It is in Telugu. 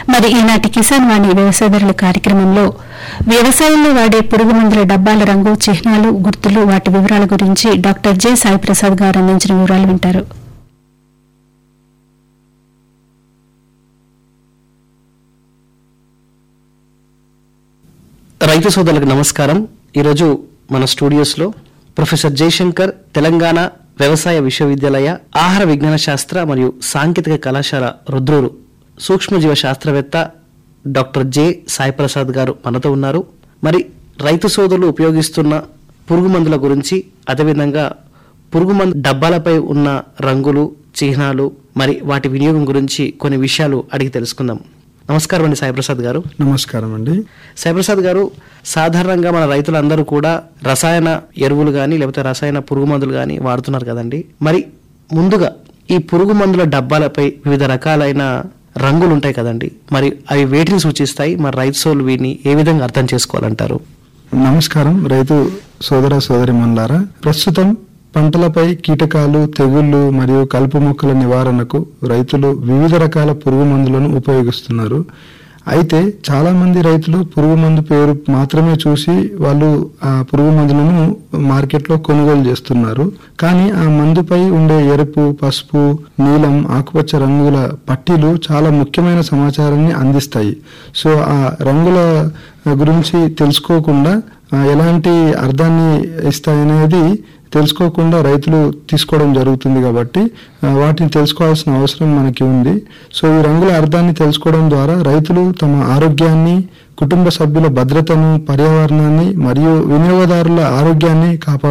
మరి ఈనాటి కిసాన్ వాణి వ్యవసాయదారుల కార్యక్రమంలో వ్యవసాయంలో వాడే పురుగు మందుల డబ్బాల రంగు చిహ్నాలు గుర్తులు వాటి వివరాల గురించి డాక్టర్ జె సాయి ప్రసాద్ గారు అందించిన వివరాలు వింటారు రైతు సోదరులకు నమస్కారం ఈరోజు మన స్టూడియోస్లో ప్రొఫెసర్ జయశంకర్ తెలంగాణ వ్యవసాయ విశ్వవిద్యాలయ ఆహార విజ్ఞాన శాస్త్ర మరియు సాంకేతిక కళాశాల రుద్రూరు సూక్ష్మజీవ శాస్త్రవేత్త డాక్టర్ జె సాయి ప్రసాద్ గారు మనతో ఉన్నారు మరి రైతు సోదరులు ఉపయోగిస్తున్న పురుగు మందుల గురించి అదేవిధంగా పురుగు మందు డబ్బాలపై ఉన్న రంగులు చిహ్నాలు మరి వాటి వినియోగం గురించి కొన్ని విషయాలు అడిగి తెలుసుకుందాం నమస్కారం అండి సాయిప్రసాద్ గారు నమస్కారం అండి సాయిప్రసాద్ గారు సాధారణంగా మన రైతులందరూ కూడా రసాయన ఎరువులు కానీ లేకపోతే రసాయన పురుగు మందులు కానీ వాడుతున్నారు కదండి మరి ముందుగా ఈ పురుగు మందుల డబ్బాలపై వివిధ రకాలైన రంగులు ఉంటాయి కదండి మరి అవి వేటిని సూచిస్తాయి మరి రైతు సోలు వీటిని ఏ విధంగా అర్థం చేసుకోవాలంటారు నమస్కారం రైతు సోదర సోదరి మన్లారా ప్రస్తుతం పంటలపై కీటకాలు తెగుళ్లు మరియు కలుపు మొక్కల నివారణకు రైతులు వివిధ రకాల పురుగు మందులను ఉపయోగిస్తున్నారు అయితే చాలా మంది రైతులు పురుగు మందు పేరు మాత్రమే చూసి వాళ్ళు ఆ పురుగు మందులను మార్కెట్లో కొనుగోలు చేస్తున్నారు కానీ ఆ మందుపై ఉండే ఎరుపు పసుపు నీలం ఆకుపచ్చ రంగుల పట్టీలు చాలా ముఖ్యమైన సమాచారాన్ని అందిస్తాయి సో ఆ రంగుల గురించి తెలుసుకోకుండా ఆ, ఎలాంటి అర్థాన్ని ఇస్తాయనేది తెలుసుకోకుండా రైతులు తీసుకోవడం జరుగుతుంది కాబట్టి ఆ, వాటిని తెలుసుకోవాల్సిన అవసరం మనకి ఉంది సో ఈ రంగుల అర్థాన్ని తెలుసుకోవడం ద్వారా రైతులు తమ ఆరోగ్యాన్ని కుటుంబ సభ్యుల భద్రతను పర్యావరణాన్ని మరియు వినియోగదారుల ఆరోగ్యాన్ని కాపాడు